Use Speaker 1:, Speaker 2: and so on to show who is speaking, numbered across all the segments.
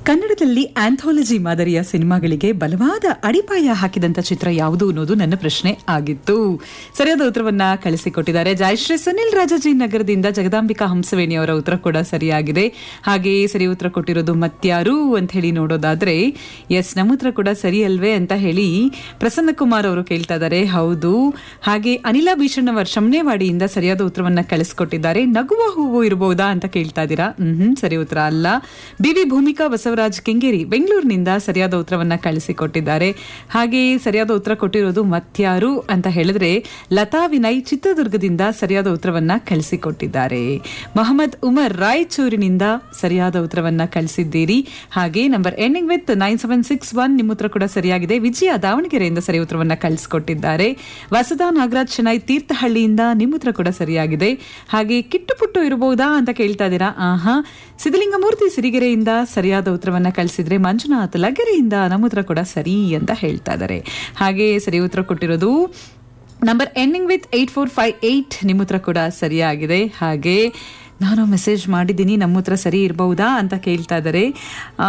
Speaker 1: ಕನ್ನಡದಲ್ಲಿ ಆಂಥಾಲಜಿ ಮಾದರಿಯ ಸಿನಿಮಾಗಳಿಗೆ ಬಲವಾದ ಅಡಿಪಾಯ ಹಾಕಿದಂತ ಚಿತ್ರ ಯಾವುದು ಅನ್ನೋದು ನನ್ನ ಪ್ರಶ್ನೆ ಆಗಿತ್ತು ಸರಿಯಾದ ಉತ್ತರವನ್ನ ಕಳಿಸಿಕೊಟ್ಟಿದ್ದಾರೆ ಜಯಶ್ರೀ ಸುನಿಲ್ ರಾಜಾಜಿ ನಗರದಿಂದ ಜಗದಾಂಬಿಕಾ ಹಂಸವೇಣಿ ಅವರ ಉತ್ತರ ಕೂಡ ಸರಿಯಾಗಿದೆ ಹಾಗೆಯೇ ಸರಿ ಉತ್ತರ ಕೊಟ್ಟಿರೋದು ಮತ್ಯಾರು ಅಂತ ಹೇಳಿ ನೋಡೋದಾದ್ರೆ ಎಸ್ ನಮ್ಮ ಉತ್ತರ ಕೂಡ ಸರಿ ಅಲ್ವೇ ಅಂತ ಹೇಳಿ ಪ್ರಸನ್ನ ಕುಮಾರ್ ಅವರು ಕೇಳ್ತಾ ಇದ್ದಾರೆ ಹೌದು ಹಾಗೆ ಅನಿಲ ಭೀಷಣ್ ಅವರ್ ಶಮ್ನೇವಾಡಿಯಿಂದ ಸರಿಯಾದ ಉತ್ತರವನ್ನ ಕಳಿಸ್ಕೊಟ್ಟಿದ್ದಾರೆ ನಗುವ ಹೂವು ಇರಬಹುದಾ ಅಂತ ಕೇಳ್ತಾ ಇದ್ದೀರಾ ಹ್ಮ್ ಸರಿ ಉತ್ತರ ಅಲ್ಲ ಬಿವಿ ಭೂಮಿಕಾ ಬಸವರಾಜ್ ಕೆಂಗೇರಿ ಬೆಂಗಳೂರಿನಿಂದ ಸರಿಯಾದ ಉತ್ತರವನ್ನ ಕಳಿಸಿಕೊಟ್ಟಿದ್ದಾರೆ ಹಾಗೆ ಸರಿಯಾದ ಉತ್ತರ ಕೊಟ್ಟಿರೋದು ಮತ್ಯಾರು ಅಂತ ಹೇಳಿದ್ರೆ ಲತಾ ವಿನಯ್ ಚಿತ್ರದುರ್ಗದಿಂದ ಸರಿಯಾದ ಉತ್ತರವನ್ನ ಕಳಿಸಿಕೊಟ್ಟಿದ್ದಾರೆ ಮೊಹಮ್ಮದ್ ಉಮರ್ ರಾಯಚೂರಿನಿಂದ ಸರಿಯಾದ ಉತ್ತರವನ್ನ ಕಳಿಸಿದ್ದೀರಿ ಹಾಗೆ number ending with nine seven six one ನಿಮ್ಮ ಉತ್ತರ ಕೂಡ ಸರಿಯಾಗಿದೆ ವಿಜಯ ದಾವಣಗೆರೆಯಿಂದ ಸರಿ ಉತ್ತರವನ್ನ ಕಳಿಸಿಕೊಟ್ಟಿದ್ದಾರೆ ವಸದಾ ನಾಗರಾಜ್ ಚೆನ್ನೈ ತೀರ್ಥಹಳ್ಳಿಯಿಂದ ನಿಮ್ಮ ಉತ್ತರ ಕೂಡ ಸರಿಯಾಗಿದೆ ಹಾಗೆ ಕಿಟ್ಟು ಪುಟ್ಟು ಇರಬಹುದಾ ಅಂತ ಕೇಳ್ತಾ ಇದ್ದೀರಾ ಆಹಾ ಸಿದ್ದಲಿಂಗಮೂರ್ತಿ ಸಿರಿಗೆರೆಯಿಂದ ಸರಿಯಾದ ಉತ್ತರವನ್ನ ಕಳಿಸಿದ್ರೆ ಮಂಜುನಾಥ್ ಲಗೆರೆಯಿಂದ ನಮ್ಮ ಉತ್ತರ ಕೂಡ ಸರಿ ಅಂತ ಹೇಳ್ತಾ ಇದ್ದಾರೆ ಹಾಗೆ ಸರಿ ಉತ್ತರ ಕೊಟ್ಟಿರೋದು number ending with eight four five eight ನಿಮ್ಮ ಉತ್ತರ ಕೂಡ ಸರಿಯಾಗಿದೆ ಹಾಗೆ ನಾನು ಮೆಸೇಜ್ ಮಾಡಿದ್ದೀನಿ ನಮ್ಮ ಉತ್ತರ ಸರಿ ಇರಬಹುದಾ ಅಂತ ಕೇಳ್ತಾ ಇದ್ದಾರೆ ಆ,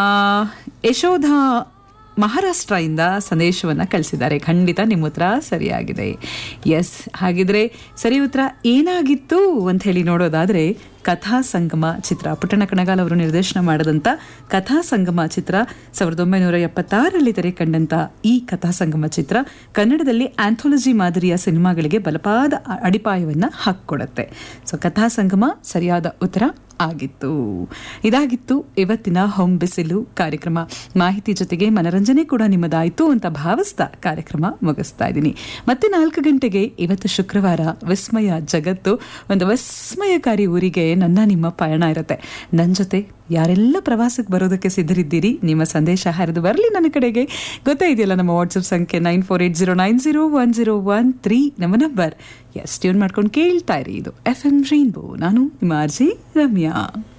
Speaker 1: ಯಶೋಧ ಮಹಾರಾಷ್ಟ್ರದಿಂದ ಸಂದೇಶವನ್ನ ಕಳಿಸಿದ್ದಾರೆ ಖಂಡಿತ ನಿಮ್ಮ ಉತ್ತರ ಸರಿಯಾಗಿದೆ ಎಸ್ ಹಾಗಿದ್ರೆ ಸರಿ ಉತ್ತರ ಏನಾಗಿತ್ತು ಅಂತ ಹೇಳಿ ನೋಡೋದಾದ್ರೆ ಕಥಾ ಸಂಗಮ ಚಿತ್ರ ಪುಟ್ಟಣ ಕಣಗಾಲ್ ಅವರು ನಿರ್ದೇಶನ ಮಾಡಿದಂಥ ಕಥಾ ಸಂಗಮ ಚಿತ್ರ ಸಾವಿರದ ಒಂಬೈನೂರ ಎಪ್ಪತ್ತಾರರಲ್ಲಿ ತೆರೆ ಕಂಡಂತ ಈ ಕಥಾ ಸಂಗಮ ಚಿತ್ರ ಕನ್ನಡದಲ್ಲಿ ಆಂಥಾಲಜಿ ಮಾದರಿಯ ಸಿನಿಮಾಗಳಿಗೆ ಬಲಪಾದ ಅ- ಅಡಿಪಾಯವನ್ನ ಹಾಕಿಕೊಡುತ್ತೆ ಸೊ ಕಥಾ ಸಂಗಮ ಸರಿಯಾದ ಉತ್ತರ ಆಗಿತ್ತು ಇದಾಗಿತ್ತು ಇವತ್ತಿನ ಹೊಂ ಬಿಸಿಲು ಕಾರ್ಯಕ್ರಮ ಮಾಹಿತಿ ಜೊತೆಗೆ ಮನರಂಜನೆ ಕೂಡ ನಿಮ್ಮದಾಯಿತು ಅಂತ ಭಾವಿಸ್ತಾ ಕಾರ್ಯಕ್ರಮ ಮುಗಿಸ್ತಾ ಇದ್ದೀನಿ ಮತ್ತೆ ನಾಲ್ಕು ಗಂಟೆಗೆ ಇವತ್ತು ಶುಕ್ರವಾರ ವಿಸ್ಮಯ ಜಗತ್ತು ಒಂದು ವಿಸ್ಮಯಕಾರಿ ಊರಿಗೆ ನನ್ನ ನಿಮ್ಮ ಪಯಣ ಇರುತ್ತೆ ನನ್ನ ಜೊತೆ ಯಾರೆಲ್ಲ ಪ್ರವಾಸಕ್ಕೆ ಬರೋದಕ್ಕೆ ಸಿದ್ಧರಿದ್ದೀರಿ ನಿಮ್ಮ ಸಂದೇಶ ಹರಿದು ಬರಲಿ ನನ್ನ ಕಡೆಗೆ ಗೊತ್ತೇ ಇದೆಯಲ್ಲ ನಮ್ಮ ವಾಟ್ಸಪ್ ಸಂಖ್ಯೆ nine four eight zero nine zero one zero one three ನಮ್ಮ ನಂಬರ್ ಎಸ್ ಟ್ಯೂನ್ ಮಾಡ್ಕೊಂಡು ಕೇಳ್ತಾ ಇರಿ ಇದು ಎಫ್ ಎಂ ರೈನ್ಬೋ ನಾನು ನಿಮ್ಮ ಆರ್ಜಿ ರಮ್ಯಾ